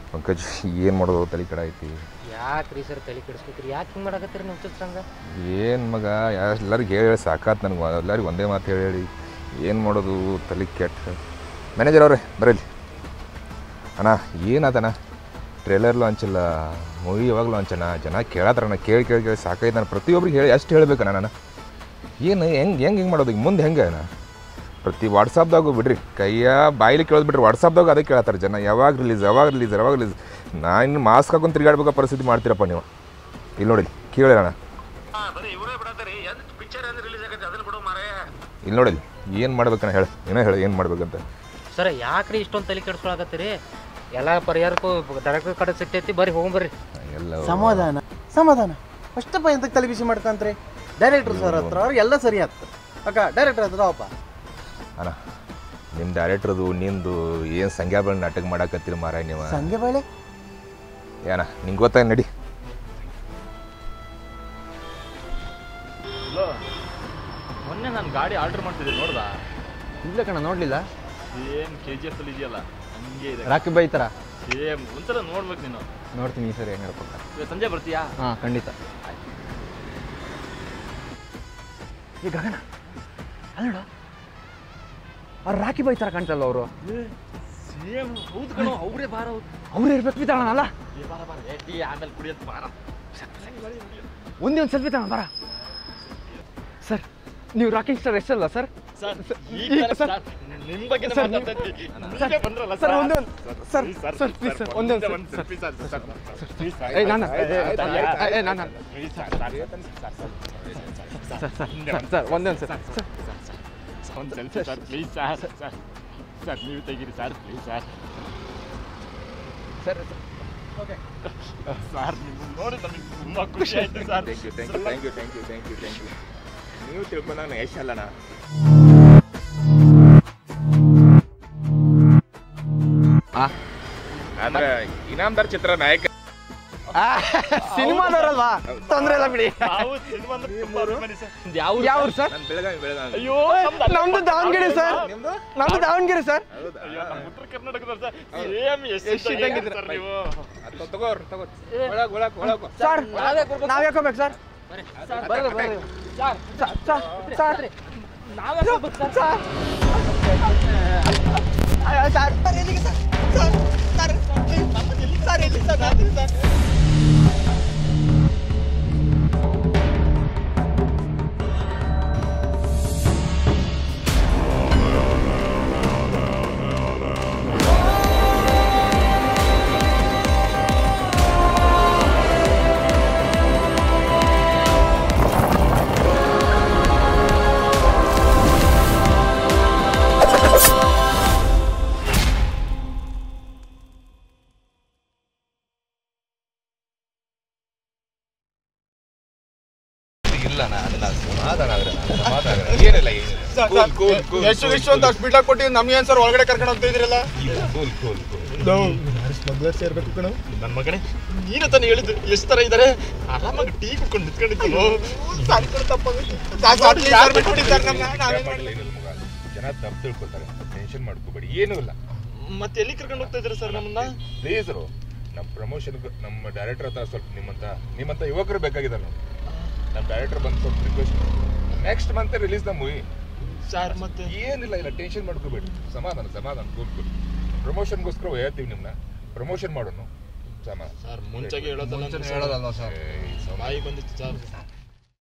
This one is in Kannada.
ಪಂಕಜ್ ಏನು ಮಾಡೋದು ತಲೆ ಕಡ ಐತಿ ಯಾಕ್ರಿ ಸರ್ ತಲೆ ಕೆಡಿಸ್ಕೊತೀರಿ ಯಾಕೆ ಹಿಂಗೆ ಮಾಡಕತ್ತೀರಿ ನೀವು ಚಿತ್ರಂಗ ಏನು ಮಗ ಎಲ್ಲರಿಗೆ ಹೇಳಿ ಹೇಳಿ ಸಾಕಾತ್ ನನಗೆ ಎಲ್ಲರಿಗೆ ಒಂದೇ ಮಾತು ಹೇಳಿ ಹೇಳಿ ಏನು ಮಾಡೋದು ತಲೆ ಕೆಟ್ಟ ಮ್ಯಾನೇಜರ್ ಅವ್ರೆ ಬರಲಿ ಅಣ್ಣ ಏನಾತಣ್ಣ ಟ್ರೇಲರ್ ಲಾಂಚ್ ಇಲ್ಲ ಮೂವಿ ಯಾವಾಗ ಲಾಂಚ್ ಅಣ್ಣ ಜನ ಕೇಳತ್ತಾರಣ್ಣ ಕೇಳಿ ಕೇಳಿ ಕೇಳಿ ಸಾಕೈತೆ ನಾನು ಪ್ರತಿಯೊಬ್ರಿಗೆ ಹೇಳಿ ಎಷ್ಟು ಹೇಳ್ಬೇಕಣ್ಣ ನಾನು ಏನು ಹೆಂಗೆ ಹೆಂಗೆ ಹೆಂಗೆ ಮಾಡೋದು ಈಗ ಮುಂದೆ ಹೆಂಗೆ ಅಣ್ಣ ಪ್ರತಿ ವಾಟ್ಸಪ್ದಾಗೂ ಬಿಡ್ರಿ ಕೈಯ ಬಾಯಿಲಿ ಕೇಳೋದು ಬಿಡ್ರಿ ವಾಟ್ಸಪ್ದಾಗ ಅದೇ ಕೇಳತ್ತಾರೆ ಜನ ಯಾವಾಗ ರಿಲೀಸ್ ಯಾವಾಗ ರಿಲೀಸ್ ಯಾವಾಗ ರಿಲೀಸ್ ನಾನು ಮಾಸ್ಕ್ ಹಾಕೊಂಡು ತಿರುಗಾಡ್ಬೇಕೋ ಪರಿಸ್ಥಿತಿ ಮಾಡ್ತೀರಪ್ಪ ನೀವು ಇಲ್ಲಿ ನೋಡಿ ಕೇಳಿರಣ್ಣ ಇಲ್ಲಿ ನೋಡಿ ಏನು ಮಾಡ್ಬೇಕಣ್ಣ ಹೇಳಿ ಏನೋ ಹೇಳಿ ಏನು ಮಾಡ್ಬೇಕಂತ ಸರ್ ಯಾಕ್ರಿ ಇಷ್ಟೊಂದು ತಲೆ ಕೆಡಿಸ್ಕೊಳಕತ್ತೀರಿ ಎಲ್ಲ ಪರಿಹಾರಕ್ಕೂ ಡೈರೆಕ್ಟರ್ ಕಡೆ ಸಿಗ್ತೈತಿ ಬರ್ರಿ ಹೋಗ್ಬರ್ರಿ ಎಲ್ಲ ಸಮಾಧಾನ ಸಮಾಧಾನ ಅಷ್ಟಪ್ಪ ಎಂತ ತಲೆ ಬಿಸಿ ಮಾಡ್ಕಂತ್ರಿ ಡೈರೆಕ್ಟರ್ ಸರ್ ಹತ್ರ ಅವ್ರು ಎಲ್ಲ ಸರಿ ಆಯ್ತು ಅಕ್ಕ ಡೈರೆಕ್ಟರ್ ಹತ್ರ ಅಪ್ಪ ಅಣ್ಣ ನಿಮ್ಮ ಡೈರೆಕ್ಟ್ರದು ನಿಂದು ಏನು ಸಂಖ್ಯಾಬಳ ನಾಟಕ ಮಾಡಾಕತ್ತೀರಿ ಮಾರಾಯ ನೀವು ಸಂಗೆ ಬಾಳೆ ಏನ ನಿಂಗೆ ಗೊತ್ತಾಗ ನಡಿ ಮೊನ್ನೆ ನಾನು ಗಾಡಿ ಆರ್ಡರ್ ಮಾಡ್ತಿದ್ದೆ ನೋಡ್ದಾ ಇಲ್ಲ ಕಣ ನೋಡ್ಲಿಲ್ಲ ಸೇಮ್ ಕೆ ಜಿ ಎಫ್ ಅಲ್ಲಿ ಇದೆಯಲ್ಲ ಹಂಗೆ ಇದೆ ರಾಕಿ ಬೈ ಥರ ಸೇಮ್ ಒಂದ್ಸಲ ನೋಡ್ಬೇಕು ನೀನು ನೋಡ್ತೀನಿ ಈ ಸರಿ ಹೆಂಗಾರ ಪಕ್ಕ ಇವತ್ತು ಸಂಜೆ ಬರ್ತೀಯಾ ಹಾಂ ಖಂಡಿತ ಈ ಗಗನ ಅಲ್ಲ ಅವ್ರು ರಾಕಿ ಬೈ ಥರ ಕಾಣ್ತಲ್ಲ ಅವರು ಸೇಮ್ ಹೌದು ಕಣೋ ಅವರೇ ಬಾರ ಅವ್ರು ಇರ್ಬೇಕು ಬಿದ್ದಾಳಲ್ಲ ಏ ಬಾರ ಬಾರ ಏ ಟೀ ಆಮೇಲೆ ಕುಡಿಯೋದು ಬಾರ ಒಂದೇ ಒಂದು ಸೆಲ್ಫಿ ತಗೋಣ ಬರ ಸರ್ ನೀವು ರಾಕಿಂಗ್ ಸ್ಟಾರ್ ಎಷ್ಟಲ್ಲ ಸರ್ ಸರ್ ಈ- ಈಗ ಸರ್, ಸರ್ ನಿಮ್ ಬಗ್ಗೆ ಸರ್, ಮಾತಾಡ್ತಾ ಇದ್ವಿ ಸರ್, ನೀವೇ ಬಂದ್ರಲ್ಲ ಸರ್ ಸರ್ ಒಂದೇ ಒಂದು ಸರ್ ಸರ್ ಪ್ಲೀಸ್ ಸರ್ ಒಂದೇ ಒಂದು ಒಂದು selfie sir, sir, sir, please sir. ಏ ನಾನು ಆಯ್ತು, ಆಯ್ತು, ಆಯ್ತು. ಏ ನಾನು Please sir, sir, sir, sir sir sir sir ಒಂದೇ ಒಂದು ಸರ್ ಸರ್ ಒಂದು selfie sir please sir sir sir ನೀವು ತೆಗೀರಿ sir please sir sir sir ನಿಮ್ಮನ್ನು ನೋಡಿ ನಮಗೆ ತುಂಬಾ ಖುಷಿ ಆಯ್ತು sir thank you thank you thank you thank you thank you thank you ನೀವು ತಿಳ್ಕೊಂಡಾಗ ಯಶ್ ಅಲ್ಲಣ್ಣ ಆದ್ರೆ ಇನಾಮ್ದಾರ್ ಚಿತ್ರ ನಾಯಕ ಸಿನಿಮಾದವರಲ್ವಾ ತೊಂದರೆ ಇಲ್ಲ ಬಿಡಿ ನಾವು ಸಿನಿಮಾ ಅಂದ್ರೆ ತುಂಬಾ ಅಭಿಮಾನಿ ಸರ್ ಯಾವ ಯಾವ ಸರ್ ನಾನು ಬೆಳಗಾವಿ ಬೆಳಗಾವಿ ಅಯ್ಯೋ ನಮ್ದು ಅಲ್ಲ. ನಮ್ದು ದಾವಣಗೆರೆ ಸರ್ ನಿಮ್ದು ನಮ್ದು ದಾವಣಗೆರೆ ಸರ್ ಅಯ್ಯೋ ನಮ್ಮ ಉತ್ತರ ಕರ್ನಾಟಕದವ್ರು ಸರ್ ಸೇಮ್ ಎಷ್ಟು ಎಷ್ಟು ಇದ್ದಂಗಿದ್ದೀರ? ಸರ್ ನೀವು ಅದು ತಗೋರ್ ತಗೋ ಒಳಗ್ ಒಳಗ್ ಒಳಗ್ ಸರ್ ನಾವ್ ಯಾಕೋಬೇಕು sir sir sir sir sir ಅಯ್ಯೋ, ಸರ್ ಸರ್ ಎಲ್ಲಿಗೆ ಸರ್ ಸರ್ ಸರ್ ಸರ್ ಎಲ್ಲಿ ಸರ್ ನಾನು ಸರ್ ಇಲ್ಲ ನಾನು ಸಮಾಧಾನ ಆದ್ರೆ ನಾನು ಸಮಾಧಾನ ಆದ್ರೆ ಏನಿಲ್ಲ ಏನಿಲ್ಲ ಕೂಲ್ ಕೂಲ್ ಕೂಲ್ ಎಷ್ಟು ಎಷ್ಟು ಅಂತ ಅಷ್ಟು ಬಿಟ್ಟಾಕ್ ಕೊಟ್ಟಿವಿ ನಮ್ಗೆ ಏನ್ ಸರ್ ಒಳಗಡೆ ಕರ್ಕೊಂಡು ಹೋಗ್ತಾ ಇದ್ರಲ್ಲ ಕೂಲ್ ಕೂಲ್ ಕೂಲ್ ಸ್ಮಗ್ಲರ್ ಸೇರ್ಬೇಕು ಕಣ ನನ್ನ ಮಗನೇ ನೀನು ತಾನೇ ಹೇಳಿದ್ದು ಎಷ್ಟು ತರ ಇದ್ದಾರೆ ಆರಾಮಾಗಿ ಟೀ ಕುಡ್ಕೊಂಡು ನಿಂತ್ಕೊಂಡಿತ್ತು ಸಾರಿ ಕೊಡು ತಪ್ಪಾಗುತ್ತೆ ಸಾರ್, ಸಾರ್, please ಸರ್, ಬಿಟ್ಬಿಡಿ ಸರ್ ನಮ್ನ, ನಾವೇನ್ ಮಾಡ್ಲಿ? ಏನಿಲ್ಲ ಮಗ ಜನ ತಪ್ಪು ತಿಳ್ಕೊತಾರೆ ಟೆನ್ಷನ್ ಮಾಡ್ಕೋಬೇಡಿ ಏನೂ ಇಲ್ಲ ಮತ್ತೆ ಎಲ್ಲಿ ಕರ್ಕೊಂಡು ಹೋಗ್ತಾ ಇದ್ದಾರೆ ಸರ್ ನಮ್ಮನ್ನ ಪ್ಲೀಸರು ನಮ್ಮ ಪ್ರಮೋಷನ್ ನಮ್ಮ ಡೈರೆಕ್ಟರ್ ಹತ್ರ ಸ್ವಲ್ಪ ನಿಮ್ಮಂತ ನಿಮ್ಮಂತ ಯುವಕರು ಬೇಕಾಗಿದ್ದಾರೆ ನಾವು ನಮ್ಮ ಡೈರೆಕ್ಟರ್ ಬಂದು ಸ್ವಲ್ಪ request next month release the movie sir ಮತ್ತೆ ಏನಿಲ್ಲ ಇಲ್ಲ ಟೆನ್ಷನ್ ಮಾಡ್ಕೋಬೇಡಿ ಸಮಾಧಾನ ಸಮಾಧಾನ ಕೂಲ್ ಕೂಲ್ ಪ್ರಮೋಷನ್ಗೋಸ್ಕರ ಹೇಳ್ತೀವಿ ನಿಮ್ಮನ್ನ ಪ್ರಮೋಷನ್ ಮಾಡೋಣ ಸಮಾಧಾನ ಸರ್ ಮುಂಚೆಗೆ ಹೇಳೋದಲ್ಲ ಹೇಳೋದಲ್ವಾ ಸರ್ ಏಯ್, ಸಮಾಧಾನ. ಬಾಯಿ ಬಂದಿತ್ತು ಸರ್